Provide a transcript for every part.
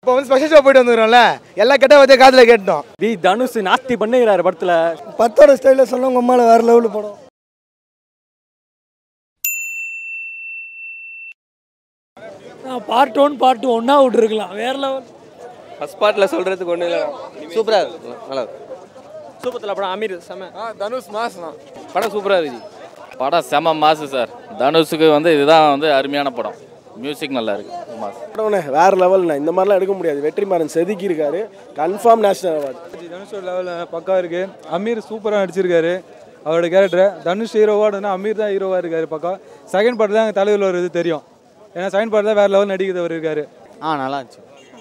இப்போ வந்து special show போயிட்டு வந்துக்கிறோம்ல எல்லா கெட்ட வார்த்தையும் காதில் கேட்டோம் வி தனுஷ் நாஸ்தி பண்ணுகிறாரு படத்தில் பத்தோட ஸ்டைலில் சொன்ன உங்கள் அம்மாவில் வேறு லெவலில் படம் பார்ட் ஒன் பார்ட் டூ ஒன்றா விட்டுருக்கலாம் வேற லெவல் ஃபர்ஸ்ட் பார்ட்டில் சொல்கிறதுக்கு ஒன்றும் இல்லை சூப்பராக இருக்கு நல்லா இருக்கு சூப்பத்தில் படம் அமீர் செம தனுஷ் மாஸ் தான் படம் சூப்பராக இருக்கு படம் செம மாசு சார் தனுஷுக்கு வந்து இதுதான் வந்து அருமையான படம் மியூசிக் நல்லா இருக்கு மாசு படம்ண்ணே வேறு லெவல்ண்ணே இந்த மாதிரிலாம் எடுக்க முடியாது வெற்றிமாறன் செதுக்கி இருக்காரு கன்ஃபார்ம் நேஷனல் அவார்டு தனுஷோட லெவலில் பக்கா இருக்கு அமீர் சூப்பராக நடிச்சிருக்காரு அவரோட கேரக்டர் தனுஷ் ஹீரோவாடுனா அமீர் தான் ஹீரோவாக இருக்காரு பக்கா செகண்ட் பார்ட் தான் தலைவர் ஒரு இது தெரியும் ஏன்னா செகண்ட் பார்ட் தான் வேறு லெவல் நடிக்கிறவர் இருக்காரு ஆ நல்லா இருந்துச்சு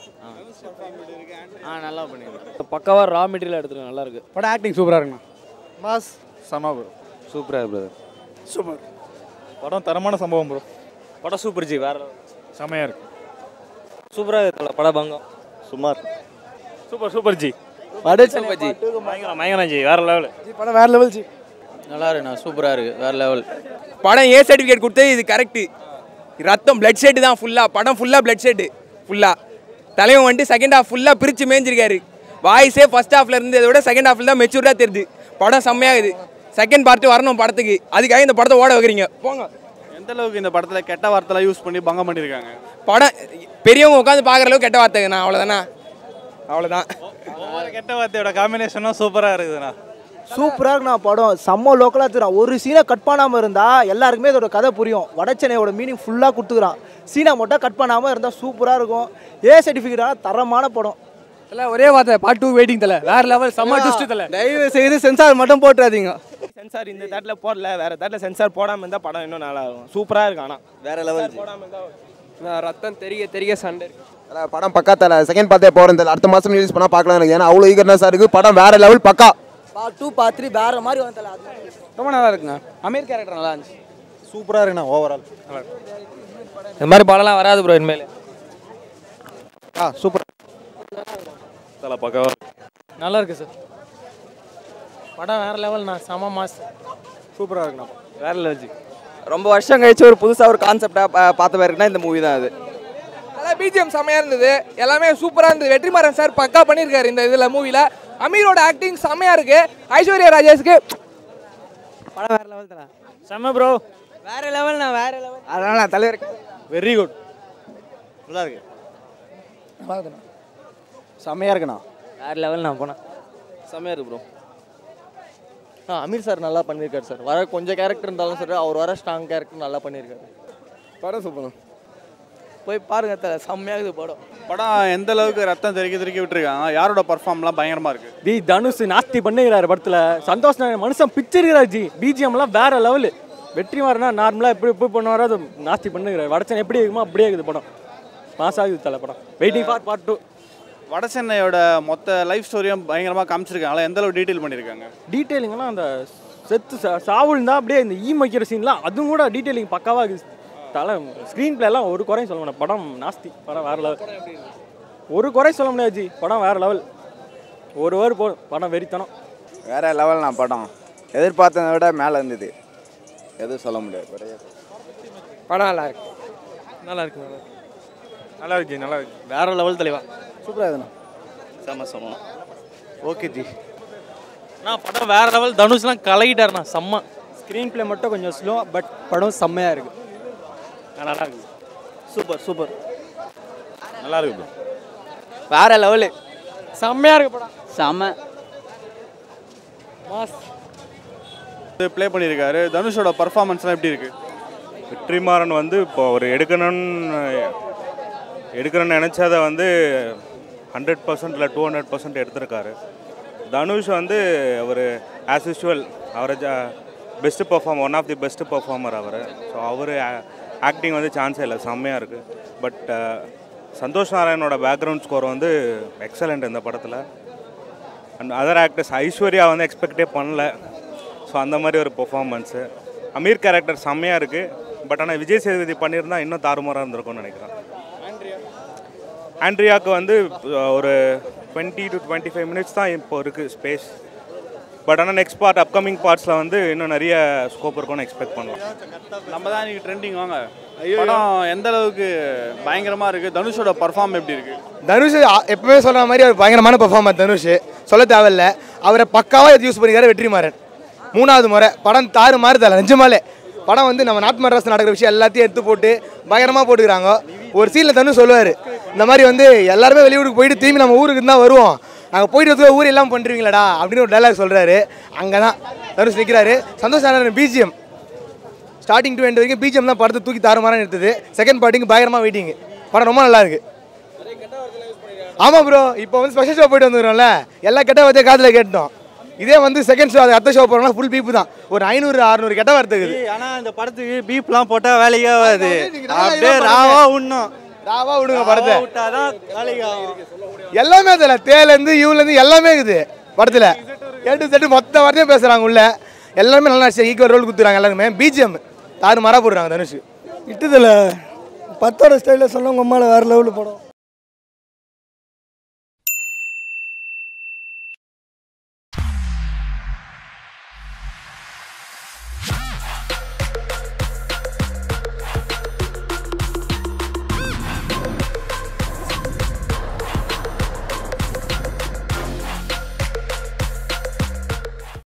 ஆ நல்லா பண்ணியிருக்கு பக்காவாக ரா மெட்டீரியல் எடுத்துருங்க நல்லா இருக்கு படம் ஆக்டிங் சூப்பராக இருக்குண்ணா மாஸ் செம ப்ரோ சூப்பராக பிரதர் சூப்பர் படம் தரமான சம்பவம் ப்ரோ படம் சூப்பர் ஜி வேற செமையாக இருக்கு சூப்பராக இருக்குல்ல படம் பங்கம் சுமார் super super ji super ji பயங்கரம் பயங்கரம் ஜி வேற லெவல் படம் வேறு லெவல் ஜி நல்லா இருக்குண்ணா சூப்பராக இருக்கு வேற லெவல் படம் ஏ சர்டிஃபிகேட் கொடுத்தது இது கரெக்டு ரத்தம் பிளட் ஷெட் தான் ஃபுல்லாக படம் ஃபுல்லாக பிளட் ஷெட்டு ஃபுல்லாக தலைவன் வந்துட்டு செகண்ட் ஹாஃப் ஃபுல்லாக பிரித்து மேய்ஞ்சிருக்காரு வாய்ஸே ஃபர்ஸ்ட் ஹாஃப்ல இருந்ததை விட செகண்ட் ஹாஃப்ல தான் மெச்சூர்டாக தெரியுது படம் செம்மையாகுது செகண்ட் பார்ட்டு வரணும் படத்துக்கு அதுக்காக இந்த படத்தை ஓட வைக்கிறீங்க போங்க எந்த அளவுக்கு இந்த படத்தில் கெட்ட வார்த்தைலாம் யூஸ் பண்ணி பங்கம் பண்ணியிருக்காங்க படம் பெரியவங்க உட்காந்து பார்க்குற அளவுக்கு கெட்ட வார்த்தைங்கண்ணா அவ்வளோதானா அவ்வளோதான் கெட்ட வார்த்தையோட காம்பினேஷனும் சூப்பராக இருக்குதுண்ணா சூப்பராக இருக்குண்ணா படம் செம்ம லோக்கலாக தெரியும் ஒரு சீனை கட் பண்ணாமல் இருந்தால் எல்லாருக்குமே இதோட கதை புரியும் வடச்சென்னையோட மீனிங் ஃபுல்லாக கொடுத்துக்கிறான் சீனை மட்டும் கட் பண்ணாமல் இருந்தால் சூப்பராக இருக்கும் ஏ சர்டிஃபிகேட்டாக தரமான படம் எல்லாம் ஒரே வார்த்தை பார்ட் டூ வெயிட்டிங் தல வேற லெவல் செம்ம ட்விஸ்ட் தல தயவு செய்து சென்சார் மட்டும் போட்டுறாதீங்க சென்சார் இந்த தேட்டில் போடல வேற தேட்டில் சென்சார் போடாமல் இருந்தால் படம் இன்னும் நல்லா இருக்கும் சூப்பராக இருக்கு ஆனால் வேற லெவல் ரத்தம் தெரிய தெரிய சண்டை படம் பக்கா தல செகண்ட் பார்த்தே போகிறேன் தெரியல அடுத்த மாதம் ரிலீஸ் பண்ணால் பார்க்கலாம் எனக்கு ஏன்னா அவ்வளோ ஈகர்னஸாக இருக்குது படம் வேற லெவல் பக்கா பார்ட் டூ பார்ட் த்ரீ வேறு மாதிரி வந்து ரொம்ப நல்லா இருக்குங்க அமீர் கேரக்டர் நல்லா இருந்துச்சு சூப்பராக இருக்குண்ணா ஓவரால் இந்த மாதிரி படம்லாம் வராது ப்ரோ இனிமேல் ஆ சூப்பர் தலை பக்காவா நல்லா இருக்கு சார் படம் வேற லெவல்ண்ணா செம மாஸ் சூப்பராக இருக்குண்ணா வேற லெவல் ஜி ரொம்ப வருஷம் கழிச்சு ஒரு புதுசாக ஒரு கான்செப்டாக பார்த்த மாதிரி இருக்குன்னா இந்த மூவி தான் அது அதான் பிஜிஎம் செம்மையாக இருந்தது எல்லாமே சூப்பராக இருந்தது வெற்றிமாறன் சார் பக்கா பண்ணியிருக்காரு இந்த இதில் மூவியில் அமீரோட ஆக்டிங் செம்மையாக இருக்கு ஐஸ்வர்யா ராஜேஷ்க்கு படம் வேற லெவல் தல செம்ம ப்ரோ வேற லெவல்ண்ணா வேற லெவல் அதனால தலைவர் வெரி குட் நல்லா இருக்கு செம்மையாக இருக்குண்ணா வேற லெவல் நான் போனேன் செம்மையாக இருக்கு ப்ரோ ஆ அமீர் சார் நல்லா பண்ணியிருக்காரு சார் வர கொஞ்சம் கேரக்டர் இருந்தாலும் சரி அவர் வர ஸ்ட்ராங் கேரக்டர் நல்லா பண்ணியிருக்காரு படம் சூப்பர் போய் பாருங்க தல செம்மையாகுது படம் படம் எந்த அளவுக்கு ரத்தம் தெறிக்க தெறிக்க விட்டுருக்காங்க யாரோட பர்ஃபார்ம்லாம் பயங்கரமாக இருக்கு வி தனுஷ் நாஸ்தி பண்ணுகிறாரு படத்தில் சந்தோஷ் நாராயண் மனுஷன் பிக்சருகிறார் ஜி பிஜிஎம்லாம் வேற லெவலு வெற்றி மாறினா நார்மலாக எப்படி எப்படி பண்ணுவாரோ அது நாஸ்தி பண்ணுகிறார் வடச்சன் எப்படி இருக்குமோ அப்படியே இருக்குது படம் மாஸ் ஆகுது தலை படம் வெயிட்டிங் ஃபார் பார்ட் டூ வட சென்னையோட மொத்த லைஃப் ஸ்டோரியும் பயங்கரமாக காமிச்சிருக்காங்களா எந்த அளவுக்கு டீட்டெயில் பண்ணியிருக்காங்க டீட்டெயிலிங்லாம் அந்த செத்து சா சாவுல் தான் அப்படியே இந்த ஈ வைக்கிற சீன்லாம் அதுவும் கூட டீட்டெயிலிங் பக்காவாக இருக்குது தலை ஸ்க்ரீன் பிளேலாம் ஒரு குறையும் சொல்ல முடியாது படம் நாஸ்தி படம் வேற லெவல் ஒரு குறை சொல்ல முடியாது ஜி படம் வேற லெவல் ஒரு வேர் போதும் படம் வெறித்தனம் வேற லெவல் நான் படம் எதிர்பார்த்ததை விட மேலே இருந்தது எதுவும் சொல்ல முடியாது குறையாது படம் நல்லா இருக்கு நல்லா இருக்கு நல்லா இருக்கு நல்லா இருக்கு ஜி நல்லா இருக்கு வேற லெவல் தலைவா சூப்பராக இருக்குண்ணா செம சமம் ஓகே ஜி நான் படம் வேற லெவல் தனுஷ்லாம் கலகிட்டாருண்ணா செம்ம ஸ்க்ரீன் பிளே மட்டும் கொஞ்சம் ஸ்லோ பட் படம் செம்மையாக இருக்கு நல்லா இருக்கு சூப்பர் சூப்பர் நல்லா இருக்கு bro. வேற லெவலு செம்மையா இருக்கு படம் செம மாஸ் இது ப்ளே பண்ணியிருக்காரு தனுஷோட பர்ஃபார்மன்ஸ்லாம் எப்படி இருக்கு வெற்றிமாறன் வந்து இப்போ ஒரு எடுக்கணும்னு எடுக்கணும்னு நினச்சதை வந்து ஹண்ட்ரட் பர்சன்ட் இல்லை டூ ஹண்ட்ரட் பர்சன்ட் எடுத்திருக்காரு தனுஷ் வந்து அவர் ஆஸ் யூஷுவல் அவரை best perform one of the best performer அவர் ஸோ அவர் ஆக்டிங் வந்து சான்ஸே இல்லை செம்மையாக இருக்குது பட் சந்தோஷ் நாராயணோட பேக்ரவுண்ட் ஸ்கோர் வந்து எக்ஸலண்ட் இந்த படத்தில் அண்ட் அதர் ஆக்டர்ஸ் ஐஸ்வர்யா வந்து எக்ஸ்பெக்டே பண்ணல ஸோ அந்த மாதிரி ஒரு பெர்ஃபார்மன்ஸு அமீர் கேரக்டர் செம்மையாக இருக்குது பட் ஆனால் விஜய் சேதுபதி பண்ணியிருந்தா இன்னும் தாறுமாறாக இருந்திருக்கும்னு நினைக்கிறேன் ஆண்ட்ரியாவுக்கு வந்து அஹ், ஒரு twenty to twenty five minutes தான் இப்போ இருக்குது ஸ்பேஸ் பட் ஆனால் நெக்ஸ்ட் பார்ட் அப்கமிங் பார்ட்ஸில் வந்து இன்னும் நிறைய ஸ்கோப் இருக்கும்னு எக்ஸ்பெக்ட் பண்ணலாம் நம்ம தான் இன்னைக்கு ட்ரெண்டிங் வாங்க படம் எந்த அளவுக்கு பயங்கரமா இருக்கு தனுஷோட பர்ஃபார்ம் எப்படி இருக்கு தனுஷ் அ- எப்பவுமே சொல்ற மாதிரி அவர் பயங்கரமான பெர்ஃபார்மர் தனுஷ் சொல்ல தேவையில்ல அவரை பக்காவாக எடுத்து யூஸ் பண்ணிக்கிறாரு வெற்றிமாறன் மூணாவது முறை படம் தாறு மாறு தரல நிஜமாலே படம் வந்து நம்ம நார்த் மெட்ராஸ் நடக்கிற விஷயம் எல்லாத்தையும் எடுத்து போட்டு பயங்கரமாக போட்டுக்கிறாங்க ஒரு சீனில் தனுஷ் சொல்லுவார் இந்த மாதிரி வந்து எல்லாருமே வெளியூருக்கு போயிட்டு திரும்பி நம்ம ஊருக்கு தான் வருவோம் நாங்கள் போயிட்டு வந்து ஊர் எல்லாம் பண்ணுறீங்களாடா அப்படின்னு ஒரு டைலாக் சொல்கிறாரு அங்கே தான் தனுஷ் நிற்கிறாரு Santhosh BGM starting to end வரைக்கும் பிஜிஎம் தான் படத்தை தூக்கி தாறுமாறாக எடுத்தது செகண்ட் பார்ட்டிங் பயங்கரமாக வெயிட்டிங் படம் ரொம்ப நல்லா இருக்கு ஆமாம் ப்ரோ இப்போ வந்து ஸ்பெஷல் ஷோ போயிட்டு வந்துடுறோம்ல எல்லா கெட்ட வார்த்தையை காதில் கேட்டோம் இதே வந்து செகண்ட் ஷோ அது அடுத்த ஷோ போகிறோம்னா ஃபுல் பீப்பு தான் ஒரு ஐநூறு அறுநூறு கெட்ட வார்த்தை இருக்குது ஆனா இந்த படத்துக்கு பீப்லாம் போட்டா வேலைக்கே ஆகாது ராவா அப்படியே இதான் ராவா படமே. உண்ணும் ராவா விடுங்க படத்தை விட்டாதான் வேலைக்கு ஆகும் எல்லாமே அதில் தேலேருந்து இவலேருந்து எல்லாமே இருக்குது படத்தில் ஏட்டு செட்டு மொத்த வார்த்தையும் பேசுகிறாங்க உள்ள எல்லாமே நல்லா ஈக்குவல் ரோல் கொடுத்துறாங்க எல்லாருமே பிஜிஎம் தாறு மாறா போடுறாங்க தனுஷ் இட்டுதில் பத்தோட ஸ்டைலில் சொன்னவங்க அம்மாவில் வேறு லெவலில் படம்